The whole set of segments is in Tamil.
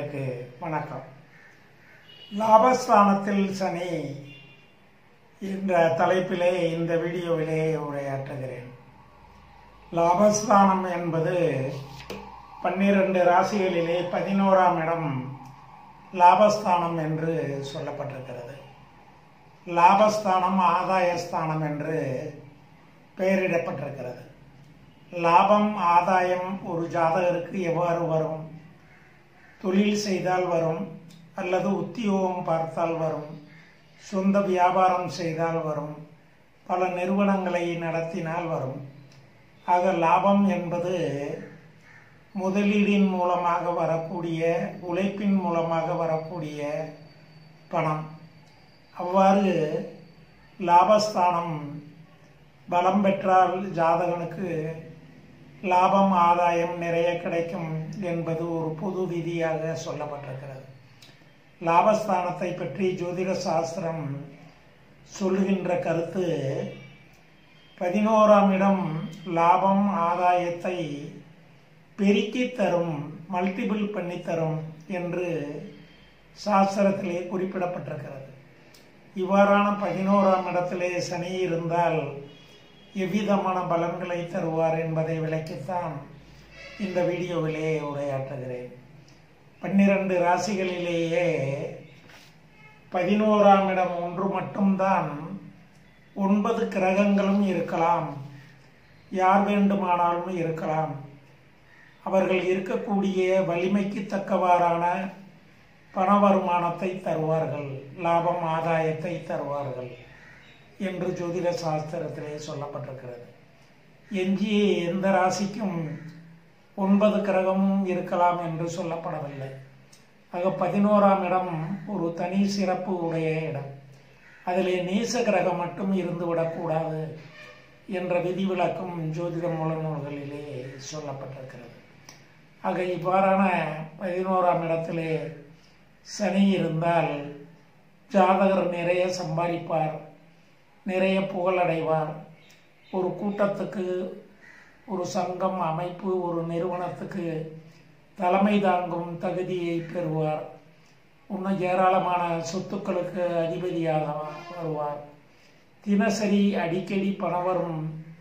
நேயர்களுக்கு வணக்கம் லாபஸ்தானத்தில் சனி என்ற தலைப்பிலே இந்த வீடியோவிலே உரையாற்றுகிறேன் லாபஸ்தானம் என்பது பன்னிரண்டு ராசிகளிலே பதினோராம் இடம் லாபஸ்தானம் என்று சொல்லப்பட்டிருக்கிறது லாபஸ்தானம் ஆதாயஸ்தானம் என்று பெயரிடப்பட்டிருக்கிறது லாபம் ஆதாயம் ஒரு ஜாதகருக்கு எவ்வாறு வரும் தொழில் செய்தால் வரும் அல்லது உத்தியோகம் பார்த்தால் வரும் சொந்த வியாபாரம் செய்தால் வரும் பல நிறுவனங்களை நடத்தினால் வரும் ஆக லாபம் என்பது முதலீடின் மூலமாக வரக்கூடிய உழைப்பின் மூலமாக வரக்கூடிய பணம் அவ்வாறு லாபஸ்தானம் பலம் பெற்றால் ஜாதகனுக்கு லாபம் ஆதாயம் நிறைய கிடைக்கும் என்பது ஒரு பொது விதியாக சொல்லப்பட்டிருக்கிறது லாபஸ்தானத்தை பற்றி ஜோதிட சாஸ்திரம் சொல்லுகின்ற கருத்து பதினோராம் இடம் லாபம் ஆதாயத்தை பெருக்கி தரும் மல்டிபிள் பண்ணி தரும் என்று சாஸ்திரத்திலே குறிப்பிடப்பட்டிருக்கிறது இவ்வாறான பதினோராம் இடத்திலே சனி இருந்தால் எவ்விதமான பலன்களை தருவார் என்பதை விளக்கித்தான் இந்த வீடியோவிலே உரையாற்றுகிறேன் பன்னிரண்டு ராசிகளிலேயே பதினோராம் இடம் ஒன்று மட்டும்தான் ஒன்பது கிரகங்களும் இருக்கலாம் யார் வேண்டுமானாலும் இருக்கலாம் அவர்கள் இருக்கக்கூடிய வலிமைக்கு தக்கவாறான பண வருமானத்தை தருவார்கள் லாபம் ஆதாயத்தை தருவார்கள் என்று ஜோதிட சாஸ்திரத்திலே சொல்லப்பட்டிருக்கிறது எஞ்சிய எந்த ராசிக்கும் ஒன்பது கிரகமும் இருக்கலாம் என்று சொல்லப்படவில்லை ஆக பதினோராம் இடம் ஒரு தனி சிறப்பு உடைய இடம் அதிலே நேச கிரகம் மட்டும் இருந்து விடக்கூடாது என்ற விதிவிலக்கும் ஜோதிட மூல நூல்களிலே சொல்லப்பட்டிருக்கிறது ஆக இவ்வாறான பதினோராம் இடத்திலே சனி இருந்தால் ஜாதகர் நிறைய சம்பாதிப்பார் நிறைய புகழடைவார் ஒரு கூட்டத்துக்கு ஒரு சங்கம் அமைப்பு ஒரு நிறுவனத்துக்கு தலைமை தாங்கும் தகுதியை பெறுவார் இன்னும் ஏராளமான சொத்துக்களுக்கு அதிபதியாக வருவார் தினசரி அடிக்கடி பணம் வரும்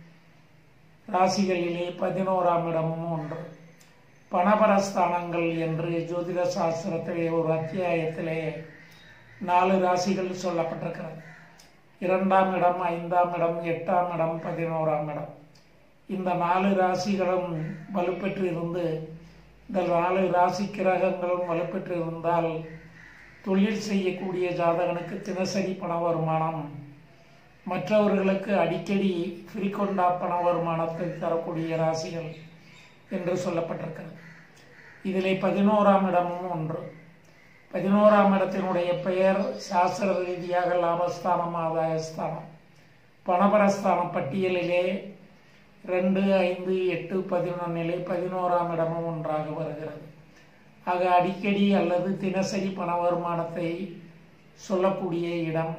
ராசிகளிலே பதினோராம் இடமும் ஒன்று பணபரஸ்தானங்கள் என்று ஜோதிட சாஸ்திரத்திலே ஒரு அத்தியாயத்திலே நாலு ராசிகள் சொல்லப்பட்டிருக்கிறது இரண்டாம் இடம் ஐந்தாம் இடம் எட்டாம் இடம் பதினோராம் இடம் இந்த நாலு ராசிகளும் வலுப்பெற்று இருந்து இந்த நாலு ராசி கிரகங்களும் வலுப்பெற்று இருந்தால் தொழில் செய்யக்கூடிய ஜாதகனுக்கு தினசரி பண வருமானம் மற்றவர்களுக்கு அடிக்கடி ஃப்ரீகொண்டா பண வருமானத்தை தரக்கூடிய ராசிகள் என்று சொல்லப்பட்டிருக்கிறது இதிலே பதினோராம் இடமும் ஒன்று பதினோராம் இடத்தினுடைய பெயர் சாஸ்திர ரீதியாக லாபஸ்தானம் ஆதாயஸ்தானம் பணபரஸ்தானம் பட்டியலிலே ரெண்டு ஐந்து எட்டு பதினொன்னிலே பதினோராம் இடமும் ஒன்றாக வருகிறது ஆக அடிக்கடி அல்லது தினசரி பண வருமானத்தை சொல்லக்கூடிய இடம்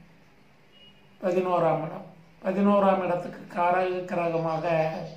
பதினோராம் இடம் பதினோராம் இடத்துக்கு காரக கிரகமாக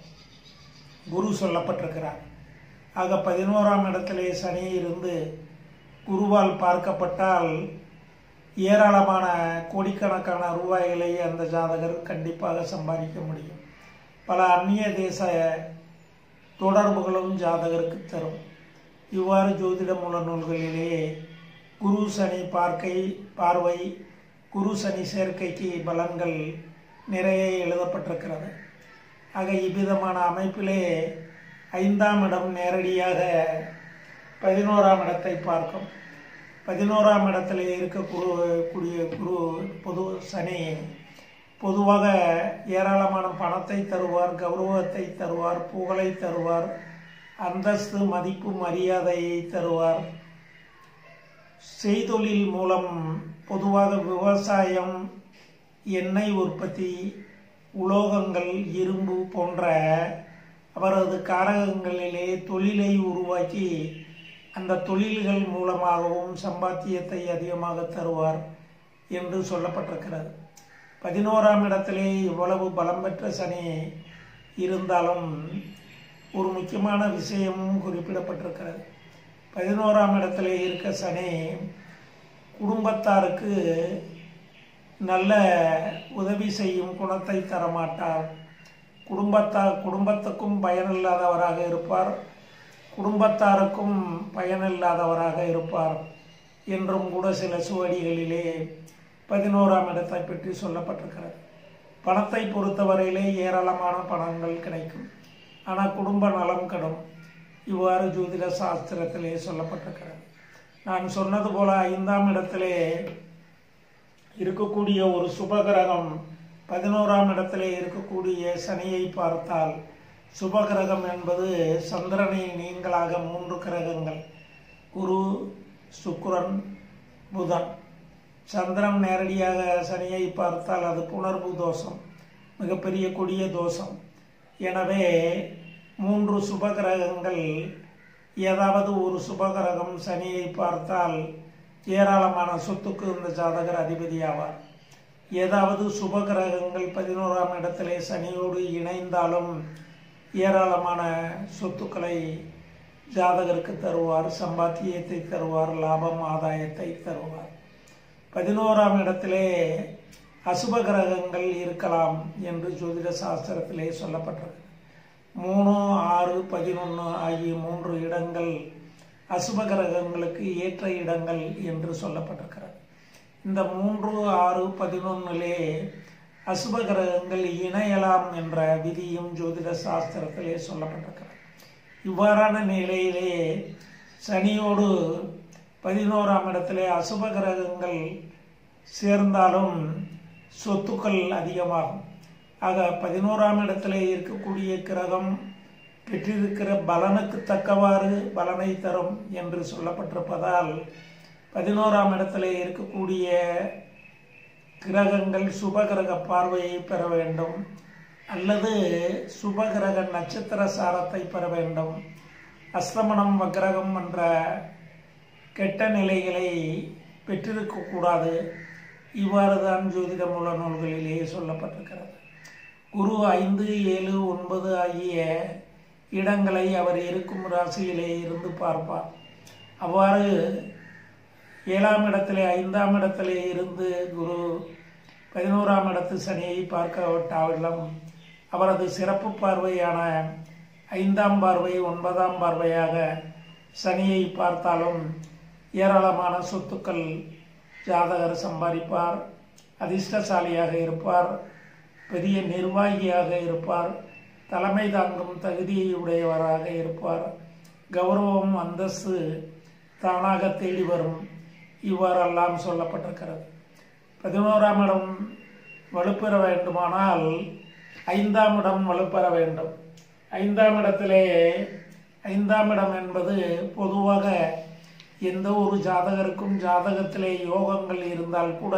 குரு சொல்லப்பட்டிருக்கிறார் ஆக பதினோராம் இடத்திலே சனி இருந்து குருவால் பார்க்கப்பட்டால் ஏராளமான கோடிக்கணக்கான ரூபாய்களை அந்த ஜாதகர் கண்டிப்பாக சம்பாதிக்க முடியும் பல அந்நிய தேச தொடர்புகளும் ஜாதகருக்கு தரும் இவ்வாறு ஜோதிட மூல நூல்களிலே குரு சனி பார்க்கை பார்வை குரு சனி சேர்க்கைக்கு பலன்கள் நிறைய எழுதப்பட்டிருக்கிறது ஆக இவ்விதமான அமைப்பிலே ஐந்தாம் இடம் நேரடியாக பதினோராம் இடத்தை பார்க்கும் பதினோராம் இடத்துல இருக்கக்கூடிய குரு பொது சனி பொதுவாக ஏராளமான பணத்தை தருவார் கௌரவத்தை தருவார் புகழை தருவார் அந்தஸ்து மதிப்பு மரியாதையை தருவார் செய்தொழில் மூலம் பொதுவாக விவசாயம் எண்ணெய் உற்பத்தி உலோகங்கள் இரும்பு போன்ற அவரது காரகங்களிலே தொழிலை உருவாக்கி அந்த தொழில்கள் மூலமாகவும் சம்பாத்தியத்தை அதிகமாக தருவார் என்று சொல்லப்பட்டிருக்கிறது பதினோராம் இடத்திலே இவ்வளவு பலம் பெற்ற சனி இருந்தாலும் ஒரு முக்கியமான விஷயமும் குறிப்பிடப்பட்டிருக்கிறது பதினோராம் இடத்துல இருக்க சனி குடும்பத்தாருக்கு நல்ல உதவி செய்யும் குணத்தை தரமாட்டார் குடும்பத்தார் குடும்பத்துக்கும் பயனில்லாதவராக இருப்பார் குடும்பத்தாருக்கும் பயனில்லாதவராக இருப்பார் என்றும் கூட சில சுவடிகளிலே பதினோராம் இடத்தை பற்றி சொல்லப்பட்டிருக்கிறது பணத்தை பொறுத்தவரையிலே ஏராளமான பணங்கள் கிடைக்கும் ஆனால் குடும்ப நலம் கடும் இவ்வாறு ஜோதிட சாஸ்திரத்திலே சொல்லப்பட்டிருக்கிறது நான் சொன்னது போல ஐந்தாம் இடத்திலே இருக்கக்கூடிய ஒரு சுபகிரகம் பதினோராம் இடத்திலே இருக்கக்கூடிய சனியை பார்த்தால் சுபகிரகம் என்பது சந்திரனை நீங்களாக மூன்று கிரகங்கள் குரு சுக்கிரன் புதன் சந்திரன் நேரடியாக சனியை பார்த்தால் அது புணர்வு தோஷம் மிகப்பெரிய கொடிய தோஷம் எனவே மூன்று சுபகிரகங்கள் ஏதாவது ஒரு சுபகிரகம் சனியை பார்த்தால் ஏராளமான சொத்துக்கு இந்த ஜாதகர் அதிபதியாவார் ஏதாவது சுபகிரகங்கள் பதினோராம் இடத்திலே சனியோடு இணைந்தாலும் ஏராளமான சொத்துக்களை ஜாதகருக்கு தருவார் சம்பாத்தியத்தை தருவார் லாபம் ஆதாயத்தை தருவார் பதினோராம் இடத்திலே அசுப கிரகங்கள் இருக்கலாம் என்று ஜோதிட சாஸ்திரத்திலே சொல்லப்பட்டிருக்கு மூணு ஆறு பதினொன்று ஆகிய மூன்று இடங்கள் அசுப கிரகங்களுக்கு ஏற்ற இடங்கள் என்று சொல்லப்பட்டிருக்கிறது இந்த மூன்று ஆறு பதினொன்னிலே அசுப கிரகங்கள் இணையலாம் என்ற விதியும் ஜோதிட சாஸ்திரத்திலே சொல்லப்பட்டிருக்கிறது இவ்வாறான நிலையிலே சனியோடு பதினோராம் இடத்திலே அசுப கிரகங்கள் சேர்ந்தாலும் சொத்துக்கள் அதிகமாகும் ஆக பதினோராம் இடத்திலே இருக்கக்கூடிய கிரகம் பெற்றிருக்கிற பலனுக்கு தக்கவாறு பலனை தரும் என்று சொல்லப்பட்டிருப்பதால் பதினோராம் இடத்திலே இருக்கக்கூடிய கிரகங்கள் சுபகிரக பார்வையை பெற வேண்டும் அல்லது சுபகிரக நட்சத்திர சாரத்தை பெற வேண்டும் அஸ்தமனம் வக்கிரகம் என்ற கெட்ட நிலைகளை பெற்றிருக்கக்கூடாது இவ்வாறு தான் ஜோதிட மூல நூல்களிலே சொல்லப்பட்டிருக்கிறது குரு ஐந்து ஏழு ஒன்பது ஆகிய இடங்களை அவர் இருக்கும் ராசியிலே இருந்து பார்ப்பார் அவ்வாறு ஏழாம் இடத்திலே ஐந்தாம் இடத்திலே இருந்து குரு பதினோராம் இடத்து சனியை பார்க்காவிட்டாலும் அவரது சிறப்பு பார்வையான ஐந்தாம் பார்வை ஒன்பதாம் பார்வையாக சனியை பார்த்தாலும் ஏராளமான சொத்துக்கள் ஜாதகர் சம்பாதிப்பார் அதிர்ஷ்டசாலியாக இருப்பார் பெரிய நிர்வாகியாக இருப்பார் தலைமை தாங்கும் தகுதியுடையவராக இருப்பார் கௌரவம் அந்தஸ்து தானாக தேடி வரும் இவ்வாறெல்லாம் சொல்லப்பட்டிருக்கிறது பதினோராம் இடம் வலுப்பெற வேண்டுமானால் ஐந்தாம் இடம் வலுப்பெற வேண்டும் ஐந்தாம் இடத்திலே ஐந்தாம் இடம் என்பது பொதுவாக எந்த ஒரு ஜாதகருக்கும் ஜாதகத்திலே யோகங்கள் இருந்தால் கூட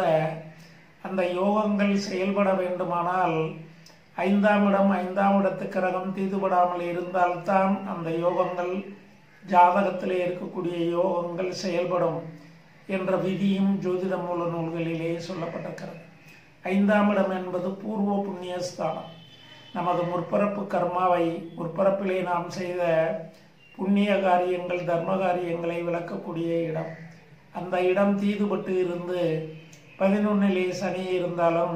அந்த யோகங்கள் செயல்பட வேண்டுமானால் ஐந்தாம் இடம் ஐந்தாம் இடத்து கிரகம் தீதுபடாமல் இருந்தால்தான் அந்த யோகங்கள் ஜாதகத்திலே இருக்கக்கூடிய யோகங்கள் செயல்படும் என்ற விதியும் ஜோதிட மூல நூல்களிலே சொல்லப்பட்டிருக்கிறது ஐந்தாம் இடம் என்பது பூர்வ புண்ணியஸ்தானம் நமது முற்பரப்பு கர்மாவை முற்பரப்பிலே நாம் செய்த புண்ணிய காரியங்கள் தர்ம காரியங்களை விளக்கக்கூடிய இடம் அந்த இடம் தீதுபட்டு இருந்து பதினொன்னிலே சனி இருந்தாலும்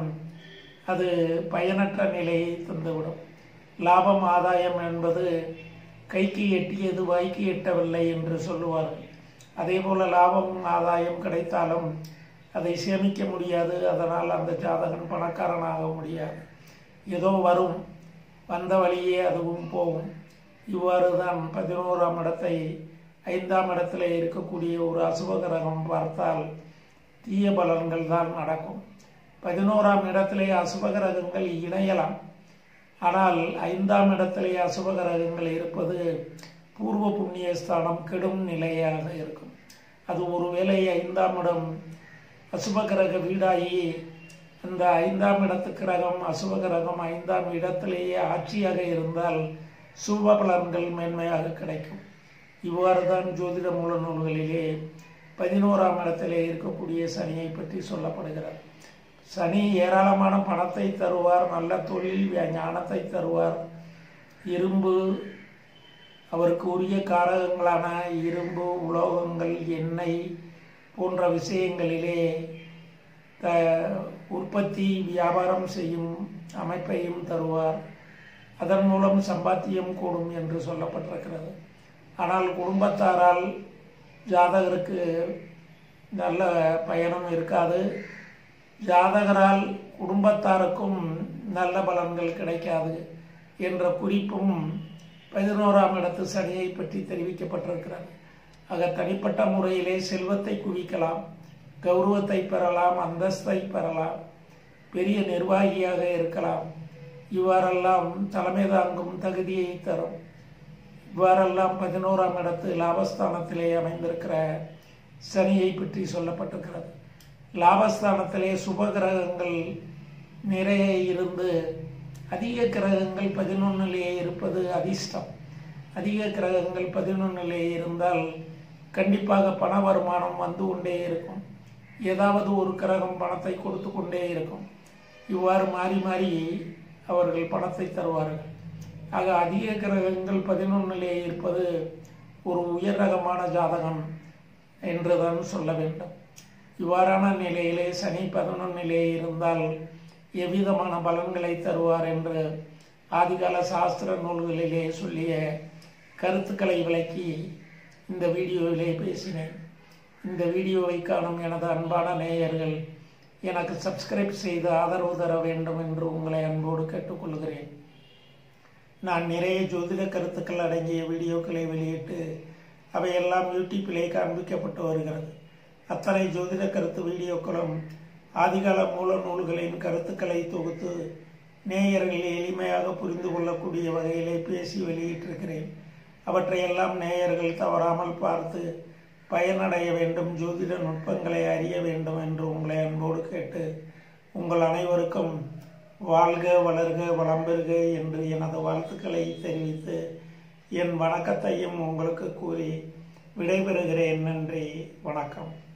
அது பயனற்ற நிலையை தந்துவிடும் லாபம் ஆதாயம் என்பது கைக்கு எட்டியது வாய்க்கு எட்டவில்லை என்று சொல்லுவார்கள் அதே போல லாபம் ஆதாயம் கிடைத்தாலும் அதை சேமிக்க முடியாது அதனால் அந்த ஜாதகன் பணக்காரனாக முடியாது ஏதோ வரும் வந்த வழியே அதுவும் போகும் இவ்வாறு தான் பதினோராம் இடத்தை ஐந்தாம் இடத்துல இருக்கக்கூடிய ஒரு அசுப கிரகம் பார்த்தால் தீய பலன்கள் தான் நடக்கும் பதினோராம் இடத்திலே அசுப கிரகங்கள் இணையலாம் ஆனால் ஐந்தாம் இடத்திலே அசுப கிரகங்கள் இருப்பது பூர்வ புண்ணிய ஸ்தானம் கெடும் நிலையாக இருக்கும் அது ஒருவேளை ஐந்தாம் இடம் அசுப கிரக வீடாகி அந்த ஐந்தாம் இடத்து கிரகம் அசுப கிரகம் ஐந்தாம் இடத்திலேயே ஆட்சியாக இருந்தால் சுப பலன்கள் மேன்மையாக கிடைக்கும் இவ்வாறு தான் ஜோதிட மூல நூல்களிலே பதினோராம் இடத்திலே இருக்கக்கூடிய சனியை பற்றி சொல்லப்படுகிறது சனி ஏராளமான பணத்தை தருவார் நல்ல தொழில் ஞானத்தை தருவார் இரும்பு அவருக்கு உரிய காரகங்களான இரும்பு உலோகங்கள் எண்ணெய் போன்ற விஷயங்களிலே த உற்பத்தி வியாபாரம் செய்யும் அமைப்பையும் தருவார் அதன் மூலம் சம்பாத்தியம் கூடும் என்று சொல்லப்பட்டிருக்கிறது ஆனால் குடும்பத்தாரால் ஜாதகருக்கு நல்ல பயணம் இருக்காது ஜாதகரால் குடும்பத்தாருக்கும் நல்ல பலன்கள் கிடைக்காது என்ற குறிப்பும் பதினோராம் இடத்து சனியை பற்றி தெரிவிக்கப்பட்டிருக்கிறது ஆக தனிப்பட்ட முறையிலே செல்வத்தை குவிக்கலாம் கௌரவத்தை பெறலாம் அந்தஸ்தை பெறலாம் பெரிய நிர்வாகியாக இருக்கலாம் இவ்வாறெல்லாம் தலைமை தாங்கும் தகுதியை தரும் இவ்வாறெல்லாம் பதினோராம் இடத்து லாபஸ்தானத்திலே அமைந்திருக்கிற சனியை பற்றி சொல்லப்பட்டிருக்கிறது லாபஸ்தானத்திலே சுப கிரகங்கள் நிறைய இருந்து அதிக கிரகங்கள் பதினொன்னிலேயே இருப்பது அதிர்ஷ்டம் அதிக கிரகங்கள் பதினொன்னிலேயே இருந்தால் கண்டிப்பாக பண வருமானம் வந்து கொண்டே இருக்கும் ஏதாவது ஒரு கிரகம் பணத்தை கொடுத்து கொண்டே இருக்கும் இவ்வாறு மாறி மாறி அவர்கள் பணத்தை தருவார்கள் ஆக அதிக கிரகங்கள் பதினொன்னிலே இருப்பது ஒரு உயர் ரகமான ஜாதகம் என்றுதான் சொல்ல வேண்டும் இவ்வாறான நிலையிலே சனி பதினொன்னிலே இருந்தால் எவ்விதமான பலன்களை தருவார் என்று ஆதிகால சாஸ்திர நூல்களிலே சொல்லிய கருத்துக்களை விளக்கி இந்த வீடியோவிலே பேசினேன் இந்த வீடியோவை காணும் எனது அன்பான நேயர்கள் எனக்கு சப்ஸ்கிரைப் செய்து ஆதரவு தர வேண்டும் என்று உங்களை அன்போடு கேட்டுக்கொள்கிறேன் நான் நிறைய ஜோதிட கருத்துக்கள் அடங்கிய வீடியோக்களை வெளியிட்டு அவையெல்லாம் யூடியூப்பிலே காண்பிக்கப்பட்டு வருகிறது அத்தனை ஜோதிட கருத்து வீடியோக்களும் ஆதிகால மூல நூல்களின் கருத்துக்களை தொகுத்து நேயர்கள் எளிமையாக புரிந்து கொள்ளக்கூடிய வகையிலே பேசி வெளியிட்டிருக்கிறேன் அவற்றையெல்லாம் நேயர்கள் தவறாமல் பார்த்து பயனடைய வேண்டும் ஜோதிட நுட்பங்களை அறிய வேண்டும் என்று உங்களை அன்போடு கேட்டு உங்கள் அனைவருக்கும் வாழ்க வளர்க வளம் பெறுக என்று எனது வாழ்த்துக்களை தெரிவித்து என் வணக்கத்தையும் உங்களுக்கு கூறி விடைபெறுகிறேன் நன்றி வணக்கம்